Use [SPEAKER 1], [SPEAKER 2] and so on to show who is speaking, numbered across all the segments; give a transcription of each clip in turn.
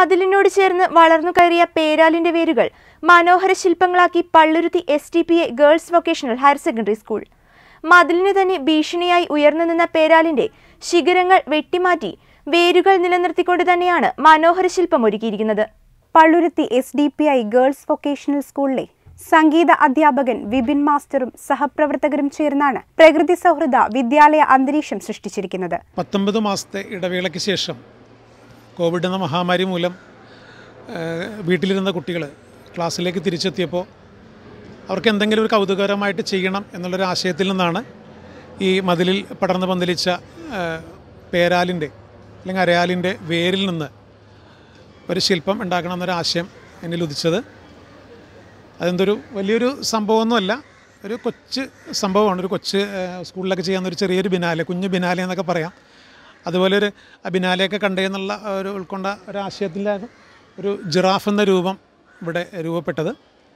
[SPEAKER 1] മതിലിനോട് ചേർന്ന് വളർന്നു കയറിയ പേരാലിന്റെ വേരുകൾ മനോഹര ശില്പങ്ങളാക്കി Palluruthy S T P A girls vocational higher secondary school മതിലിന് തന്നെ ഭീഷണിയായി ഉയർന്നു നിന്ന പേരാലിന്റെ ശിഖരങ്ങൾ വെട്ടിമാറ്റി വേരുകൾ നിലനിർത്തിക്കൊണ്ട് തന്നെയാണ് മനോഹര ശില്പം ഒരുക്കിയിരിക്കുന്നത്
[SPEAKER 2] Palluruthy S D P I girls vocational സ്കൂളിലെ സംഗീത അധ്യാപകൻ വിപിൻ മാസ്റ്ററും സഹപ്രവർത്തകരും ചേർന്നാണ് പ്രകൃതി സൗഹൃദ വിദ്യാലയ അന്തരീക്ഷം സൃഷ്ടിച്ചിരിക്കുന്നത്
[SPEAKER 3] പത്തൊമ്പത് മാസത്തെ ഇടവേളയ്ക്ക് ശേഷം കോവിഡ് എന്ന മഹാമാരി മൂലം ഏഹ്, വീട്ടിലിരുന്ന കുട്ടികൾ ക്ലാസ്സിലേക്ക് തിരിച്ചെത്തിയപ്പോൾ അവർക്ക് എന്തെങ്കിലും ഒരു കൗതുകകരമായിട്ട് ചെയ്യണം എന്നുള്ളൊരു ആശയത്തിൽ നിന്നാണ് ഈ മതിലിൽ പടർന്ന് പന്തലിച്ച ഏഹ്, പേരാലിൻ്റെ അല്ലെങ്കിൽ അരയാലിൻ്റെ വേരിൽ നിന്ന് ഒരു ശില്പം ഉണ്ടാക്കണം എന്നൊരു ആശയം എന്നിൽ ഉദിച്ചത് അതെന്തൊരു വലിയൊരു സംഭവമൊന്നുമല്ല ഒരു കൊച്ച് സംഭവമാണ് ഒരു കൊച്ച് ഏഹ്, സ്കൂളിലൊക്കെ ചെയ്യാവുന്ന ഒരു ചെറിയൊരു ബിനാലെ കുഞ്ഞു ബിനാലെ എന്നൊക്കെ പറയാം അതുപോലെ ഒരു ആ ബിനാലെയൊക്കെ കണ്ടേ എന്നുള്ള ഒരു ഉൾക്കൊണ്ട ഒരു ആശയത്തിലാണ് ഒരു ജിറാഫ് എന്ന രൂപം ഇവിടെ രൂപപ്പെട്ടത്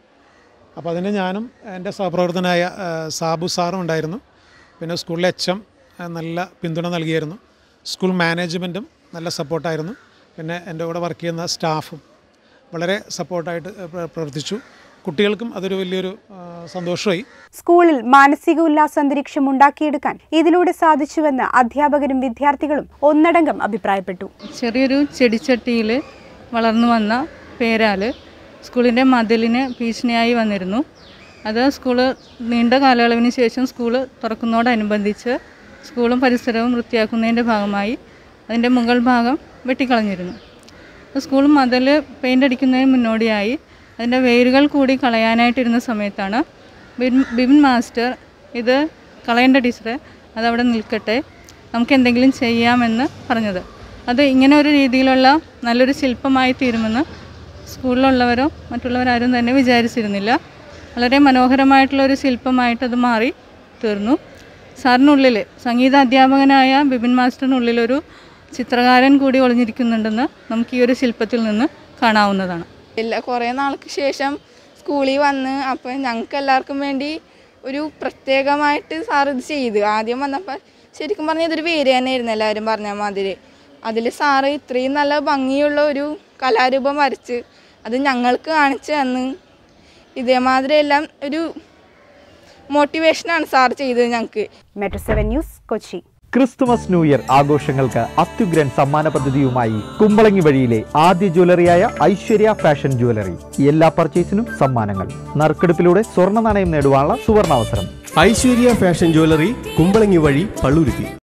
[SPEAKER 3] അപ്പോൾ അതിന് ഞാനും എൻ്റെ സഹപ്രവർത്തനായ ഏഹ്, സാബു സാറും ഉണ്ടായിരുന്നു പിന്നെ സ്കൂളിലെ എച്ച് എം നല്ല പിന്തുണ നൽകിയായിരുന്നു സ്കൂൾ മാനേജ്മെൻറ്റും നല്ല സപ്പോർട്ടായിരുന്നു പിന്നെ എൻ്റെ കൂടെ വർക്ക് ചെയ്യുന്ന സ്റ്റാഫും വളരെ സപ്പോർട്ടായിട്ട് പ്ര- പ്രവർത്തിച്ചു കുട്ടികൾക്കും അതൊരു വലിയൊരു ആ, സന്തോഷമായി
[SPEAKER 2] സ്കൂളിൽ മാനസിക ഉല്ലാസ അന്തരീക്ഷം ഉണ്ടാക്കിയെടുക്കാൻ ഇതിലൂടെ സാധിച്ചുവെന്ന് അധ്യാപകരും വിദ്യാർത്ഥികളും ഒന്നടങ്കം അഭിപ്രായപ്പെട്ടു
[SPEAKER 4] ചെറിയൊരു ചെടിച്ചട്ടിയിൽ വളർന്നു വന്ന പേരാല് സ്കൂളിൻ്റെ മതിലിന് ഭീഷണിയായി വന്നിരുന്നു അത് സ്കൂള് നീണ്ട കാലയളവിന് ശേഷം സ്കൂള് തുറക്കുന്നതോടനുബന്ധിച്ച് സ്കൂളും പരിസരവും വൃത്തിയാക്കുന്നതിൻ്റെ ഭാഗമായി അതിൻ്റെ മുകൾ ഭാഗം വെട്ടിക്കളഞ്ഞിരുന്നു അപ്പോൾ സ്കൂൾ മതിൽ പെയിൻ്റ് അടിക്കുന്നതിന് മുന്നോടിയായി അതിൻ്റെ വേരുകൾ കൂടി കളയാനായിട്ടിരുന്ന സമയത്താണ് ബിൻ ബിപിൻ മാസ്റ്റർ ഇത് കളയേണ്ട ടീച്ചറെ അതവിടെ നിൽക്കട്ടെ നമുക്ക് എന്തെങ്കിലും ചെയ്യാമെന്ന് പറഞ്ഞത് അത് ഇങ്ങനെ ഒരു രീതിയിലുള്ള നല്ലൊരു ശില്പമായി തീരുമെന്ന് സ്കൂളിലുള്ളവരോ മറ്റുള്ളവരാരും തന്നെ വിചാരിച്ചിരുന്നില്ല വളരെ മനോഹരമായിട്ടുള്ള ഒരു ശില്പമായിട്ട് അത് മാറി തീർന്നു സാറിനുള്ളിൽ സംഗീത അധ്യാപകനായ ബിപിൻ മാസ്റ്ററിനുള്ളിലൊരു ചിത്രകാരൻ കൂടി ഒളിഞ്ഞിരിക്കുന്നുണ്ടെന്ന് നമുക്ക് ഈ ഒരു ശില്പത്തിൽ നിന്ന് കാണാവുന്നതാണ്
[SPEAKER 5] ഇല്ല കുറേ നാൾക്ക് ശേഷം സ്കൂളിൽ വന്ന് അപ്പോൾ ഞങ്ങൾക്ക് എല്ലാവർക്കും വേണ്ടി ഒരു പ്രത്യേകമായിട്ട് സാർ ഇത് ചെയ്തു ആദ്യം വന്നപ്പോൾ ശരിക്കും പറഞ്ഞാൽ ഇതൊരു പേര് തന്നെയായിരുന്നു എല്ലാവരും പറഞ്ഞ മാതിരി അതിൽ സാറ് ഇത്രയും നല്ല ഭംഗിയുള്ള ഒരു കലാരൂപം വരച്ച് അത് ഞങ്ങൾക്ക് കാണിച്ചു തന്ന് ഇതേമാതിരി എല്ലാം ഒരു മോട്ടിവേഷനാണ് സാർ ചെയ്തത് ഞങ്ങൾക്ക്
[SPEAKER 2] metro seven news Kochi
[SPEAKER 6] Christmas new year ആഘോഷങ്ങൾക്ക് അത്യുഗ്രൻ സമ്മാന പദ്ധതിയുമായി കുമ്പളങ്ങി വഴിയിലെ ആദ്യ ജ്വല്ലറിയായ ഐശ്വര്യ ഫാഷൻ ജ്വല്ലറി എല്ലാ പർച്ചേസിനും സമ്മാനങ്ങൾ നറുക്കെടുപ്പിലൂടെ സ്വർണ്ണ നാണയം നേടുവാനുള്ള സുവർണാവസരം
[SPEAKER 7] ഐശ്വര്യ ഫാഷൻ ജ്വല്ലറി കുമ്പളങ്ങി വഴി പള്ളുരുത്തി